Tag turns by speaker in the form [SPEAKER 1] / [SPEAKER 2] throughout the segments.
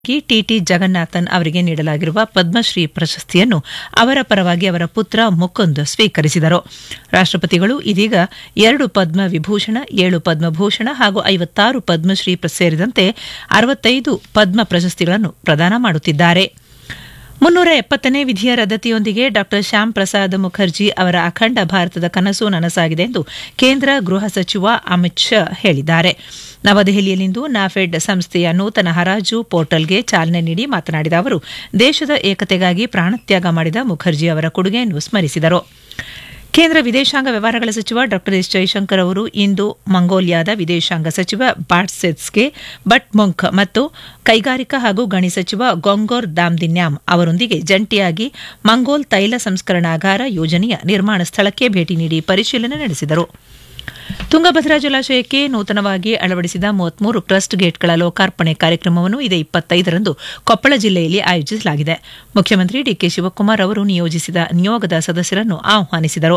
[SPEAKER 1] TT Jagannathan ಅವರಿಗೆ ನೀಡಲಾಗಿರುವ ಪದ್ಮಶ್ರೀ ಪ್ರಶಸ್ತಿಯನ್ನು ಅವರ ಪರವಾಗಿ ಅವರ ಪುತ್ರ ಮುಕುಂದ್ ಸ್ವೀಕರಿಸಿದರು ರಾಷ್ಟ್ರಪತಿಗಳು ಇದೀಗ ಎರಡು ಪದ್ಮ ವಿಭೂಷಣ ಏಳು ಪದ್ಮಭೂಷಣ ಹಾಗೂ ಐವತ್ತಾರು ಪದ್ಮಶ್ರೀ ಸೇರಿದಂತೆ ಅರವತ್ತೈದು ಪದ್ಮ ಪ್ರಶಸ್ತಿಗಳನ್ನು ಪ್ರದಾನ ಮಾಡುತ್ತಿದ್ದಾರೆ ಮುನ್ನೂರ ಎಪ್ಪತ್ತನೇ ವಿಧಿಯ ರದ್ದತಿಯೊಂದಿಗೆ ಡಾ ಶ್ಯಾಮ್ ಪ್ರಸಾದ್ ಮುಖರ್ಜಿ ಅವರ ಅಖಂಡ ಭಾರತದ ಕನಸು ನನಸಾಗಿದೆ ಎಂದು ಕೇಂದ್ರ ಗೃಹ ಸಚಿವ ಅಮಿತ್ ಶಾ ಹೇಳಿದ್ದಾರೆ ನವದೆಹಲಿಯಲ್ಲಿಂದು ನಾಫೆಡ್ ಸಂಸ್ಥೆಯ ನೂತನ ಹರಾಜು ಪೋರ್ಟಲ್ಗೆ ಚಾಲನೆ ನೀಡಿ ಮಾತನಾಡಿದ ಅವರು ದೇಶದ ಏಕತೆಗಾಗಿ ಪ್ರಾಣತ್ಯಾಗ ಮಾಡಿದ ಮುಖರ್ಜಿ ಅವರ ಕೊಡುಗೆಯನ್ನು ಸ್ಮರಿಸಿದರು ಕೇಂದ್ರ ವಿದೇಶಾಂಗ ವ್ಯವಹಾರಗಳ ಸಚಿವ ಡಾ ಎಸ್ ಜೈಶಂಕರ್ ಅವರು ಇಂದು ಮಂಗೋಲಿಯಾದ ವಿದೇಶಾಂಗ ಸಚಿವ ಬಾಟ್ಸೆಟ್ಸ್ಗೆ ಬಟ್ಮುಂಖ್ ಮತ್ತು ಕೈಗಾರಿಕಾ ಹಾಗೂ ಗಣಿ ಸಚಿವ ಗೊಂಗೋರ್ ದಾಮ್ದಿನ್ಯಾಮ್ ಅವರೊಂದಿಗೆ ಜಂಟಿಯಾಗಿ ಮಂಗೋಲ್ ತೈಲ ಸಂಸ್ಕರಣಾಗಾರ ಯೋಜನೆಯ ನಿರ್ಮಾಣ ಸ್ಥಳಕ್ಕೆ ಭೇಟಿ ನೀಡಿ ಪರಿಶೀಲನೆ ನಡೆಸಿದರು ತುಂಗಭದ್ರಾ ಜಲಾಶಯಕ್ಕೆ ನೂತನವಾಗಿ ಅಳವಡಿಸಿದ ಮೂವತ್ಮೂರು ಕ್ರಸ್ಟ್ ಗೇಟ್ಗಳ ಲೋಕಾರ್ಪಣೆ ಕಾರ್ಯಕ್ರಮವನ್ನು ಇದೇ ಇಪ್ಪತ್ತೈದರಂದು ಕೊಪ್ಪಳ ಜಿಲ್ಲೆಯಲ್ಲಿ ಆಯೋಜಿಸಲಾಗಿದೆ ಮುಖ್ಯಮಂತ್ರಿ ಡಿಕೆ ಶಿವಕುಮಾರ್ ಅವರು ನಿಯೋಜಿಸಿದ ನಿಯೋಗದ ಸದಸ್ಯರನ್ನು ಆಹ್ವಾನಿಸಿದರು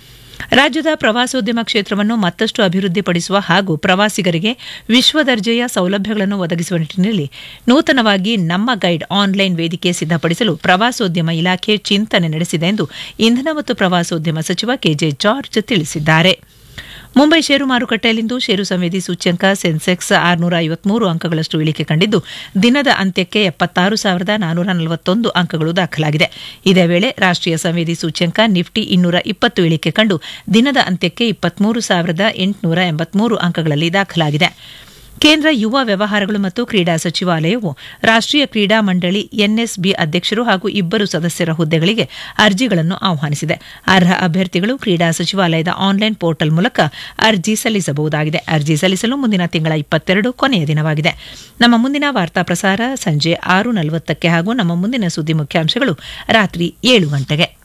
[SPEAKER 1] ರಾಜ್ಯದ ಪ್ರವಾಸೋದ್ಯಮ ಕ್ಷೇತ್ರವನ್ನು ಮತ್ತಷ್ಟು ಅಭಿವೃದ್ಧಿಪಡಿಸುವ ಹಾಗೂ ಪ್ರವಾಸಿಗರಿಗೆ ವಿಶ್ವ ದರ್ಜೆಯ ಸೌಲಭ್ಯಗಳನ್ನು ಒದಗಿಸುವ ನಿಟ್ಟಿನಲ್ಲಿ ನೂತನವಾಗಿ ನಮ್ಮ ಗೈಡ್ ಆನ್ಲೈನ್ ವೇದಿಕೆ ಸಿದ್ದಪಡಿಸಲು ಪ್ರವಾಸೋದ್ಯಮ ಇಲಾಖೆ ಚಿಂತನೆ ನಡೆಸಿದೆ ಎಂದು ಇಂಧನ ಮತ್ತು ಪ್ರವಾಸೋದ್ಯಮ ಸಚಿವ ಕೆಜೆ ಜಾರ್ಜ್ ತಿಳಿಸಿದ್ದಾರೆ ಮುಂಬೈ ಷೇರು ಮಾರುಕಟ್ಟೆಯಲ್ಲಿಂದು ಷೇರು ಸಂವೇದಿ ಸೂಚ್ಯಂಕ ಸೆನ್ಸೆಕ್ಸ್ ಆರುನೂರ ಐವತ್ಮೂರು ಅಂಕಗಳಷ್ಟು ಇಳಿಕೆ ಕಂಡಿದ್ದು ದಿನದ ಅಂತ್ಯಕ್ಕೆ ಎಪ್ಪತ್ತಾರು ಸಾವಿರದ ನಾನೂರ ನಲವತ್ತೊಂದು ಅಂಕಗಳು ದಾಖಲಾಗಿದೆ ಇದೇ ವೇಳೆ ರಾಷ್ಟೀಯ ಸಂವೇದಿ ಸೂಚ್ಯಂಕ ನಿಫ್ಟಿ ಇನ್ನೂರ ಇಪ್ಪತ್ತು ಇಳಿಕೆ ಕಂಡು ದಿನದ ಅಂತ್ಯಕ್ಕೆ ಇಪ್ಪತ್ಮೂರು ಸಾವಿರದ ಎಂಟುನೂರ ಎಂಬತ್ಮೂರು ಅಂಕಗಳಲ್ಲಿ ದಾಖಲಾಗಿದೆ ಕೇಂದ್ರ ಯುವ ವ್ಯವಹಾರಗಳು ಮತ್ತು ಕ್ರೀಡಾ ಸಚಿವಾಲಯವು ರಾಷ್ಟೀಯ ಕ್ರೀಡಾ ಮಂಡಳಿ ಎನ್ಎಸ್ಬಿ ಅಧ್ಯಕ್ಷರು ಹಾಗೂ ಇಬ್ಬರು ಸದಸ್ಯರ ಹುದ್ದೆಗಳಿಗೆ ಅರ್ಜಿಗಳನ್ನು ಆಹ್ವಾನಿಸಿದೆ ಅರ್ಹ ಅಭ್ಯರ್ಥಿಗಳು ಕ್ರೀಡಾ ಸಚಿವಾಲಯದ ಆನ್ಲೈನ್ ಪೋರ್ಟಲ್ ಮೂಲಕ ಅರ್ಜಿ ಸಲ್ಲಿಸಬಹುದಾಗಿದೆ ಅರ್ಜಿ ಸಲ್ಲಿಸಲು ಮುಂದಿನ ತಿಂಗಳ ಇಪ್ಪತ್ತೆರಡು ಕೊನೆಯ ದಿನವಾಗಿದೆ ನಮ್ಮ ಮುಂದಿನ ವಾರ್ತಾ ಪ್ರಸಾರ ಸಂಜೆ ಆರು ನಲವತ್ತಕ್ಕೆ ಹಾಗೂ ನಮ್ಮ ಮುಂದಿನ ಸುದ್ದಿ ಮುಖ್ಯಾಂಶಗಳು ರಾತ್ರಿ ಏಳು ಗಂಟೆಗೆ